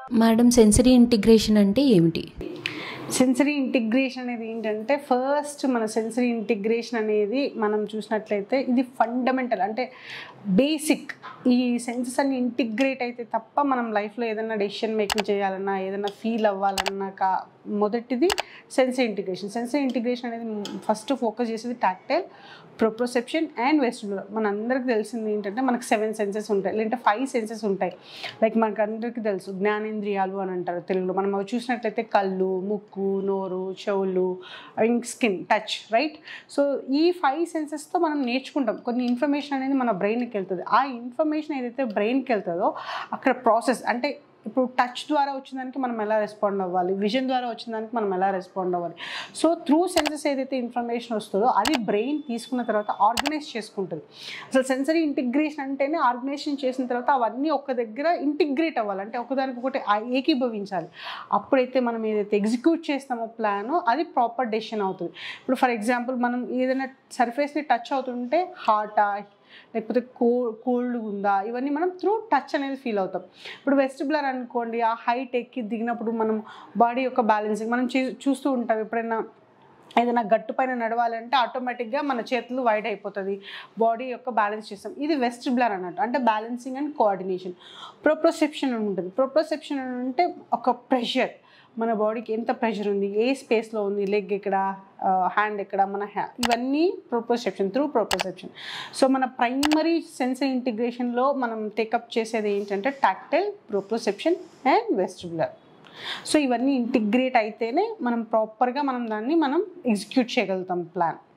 madam sensory integration అంటే ఏమిటి sensory integration అనేది ఏంటంటే ఫస్ట్ మన సెన్సరీ ఇంటిగ్రేషన్ అనేది మనం చూసినట్లయితే ఇది ఫండమెంటల్ అంటే బేసిక్ ఈ సెన్సెస్ అన్ని ఇంటిగ్రేట్ అయితే తప్ప మనం లైఫ్లో ఏదైనా డెసిషన్ మేకింగ్ చేయాలన్నా ఏదైనా ఫీల్ అవ్వాలన్నా కా మొదటిది సెన్సరీ ఇంటిగ్రేషన్ సెన్సరీ ఇంటిగ్రేషన్ అనేది ఫస్ట్ ఫోకస్ చేసేది టాక్టైల్ ప్రొప్రోసెప్షన్ అండ్ వెస్టిబులర్ మన అందరికి తెలిసింది ఏంటంటే మనకు సెవెన్ సెన్సెస్ ఉంటాయి లేదంటే ఫైవ్ సెన్సెస్ ఉంటాయి లైక్ మనకు అందరికీ తెలుసు జ్ఞానేంద్రియాలు అని అంటారు తెలుగులో మనం అవి చూసినట్లయితే కళ్ళు ముక్కు నోరు చెవులు ఇంక్ స్కిన్ టచ్ రైట్ సో ఈ ఫైవ్ సెన్సెస్తో మనం నేర్చుకుంటాం కొన్ని ఇన్ఫర్మేషన్ అనేది మన బ్రెయిన్కి వెళ్తుంది ఆ ఇన్ఫర్మేషన్ ఏదైతే బ్రెయిన్కి వెళ్తుందో అక్కడ ప్రాసెస్ అంటే ఇప్పుడు టచ్ ద్వారా వచ్చిందానికి మనం ఎలా రెస్పాండ్ అవ్వాలి విజన్ ద్వారా వచ్చిందానికి మనం ఎలా రెస్పాండ్ అవ్వాలి సో త్రూ సెన్సెస్ ఏదైతే ఇన్ఫర్మేషన్ వస్తుందో అది బ్రెయిన్ తీసుకున్న తర్వాత ఆర్గనైజ్ చేసుకుంటుంది అసలు సెన్సరీ ఇంటిగ్రేషన్ అంటేనే ఆర్గనైజేషన్ చేసిన తర్వాత అవన్నీ ఒక దగ్గర ఇంటిగ్రేట్ అవ్వాలి అంటే ఒకదానికి ఒకటి ఆ- ఏకీభవించాలి అప్పుడైతే మనం ఏదైతే ఎగ్జిక్యూట్ చేస్తామో ప్లాన్ అది ప్రాపర్ డెసిషన్ అవుతుంది ఇప్పుడు ఫర్ ఎగ్జాంపుల్ మనం ఏదైనా సర్ఫేస్ని టచ్ అవుతుంటే హార్టా లేకపోతే కో కోల్డ్ ఉందా ఇవన్నీ మనం త్రూ టచ్ అనేది ఫీల్ అవుతాం ఇప్పుడు వెస్టిబులర్ అనుకోండి ఆ హైట్ ఎక్కి దిగినప్పుడు మనం బాడీ యొక్క బ్యాలెన్సింగ్ మనం చూ- చూస్తూ ఉంటాం ఎప్పుడైనా ఏదైనా గట్టు పైన నడవాలంటే ఆటోమేటిక్గా మన చేతులు వైడ్ అయిపోతుంది బాడీ యొక్క బ్యాలెన్స్ చేస్తాం ఇది వెస్టిబులర్ అన్నట్టు అంటే బ్యాలెన్సింగ్ అండ్ కోఆర్డినేషన్ ప్రొప్రోసెప్షన్ అని ఉంటుంది ప్రొప్రోసెప్షన్ అని అంటే ఒక ప్రెషర్ మన బాడీకి ఎంత ప్రెషర్ ఉంది ఏ స్పేస్లో ఉంది లెగ్ ఎక్కడ హ్యాండ్ ఎక్కడ మన హ్యా ఇవన్నీ ప్రొప్రోసెప్షన్ త్రూ ప్రొప్రోసెప్షన్ సో మన ప్రైమరీ సెన్సరీ ఇంటిగ్రేషన్లో మనం టేకప్ చేసేది ఏంటంటే tactile proprioception and vestibular so ఇవన్నీ ఇంటిగ్రేట్ అయితేనే మనం ప్రాపర్గా మనం దాన్ని మనం ఎగ్జిక్యూట్ చేయగలుగుతాం ప్లాన్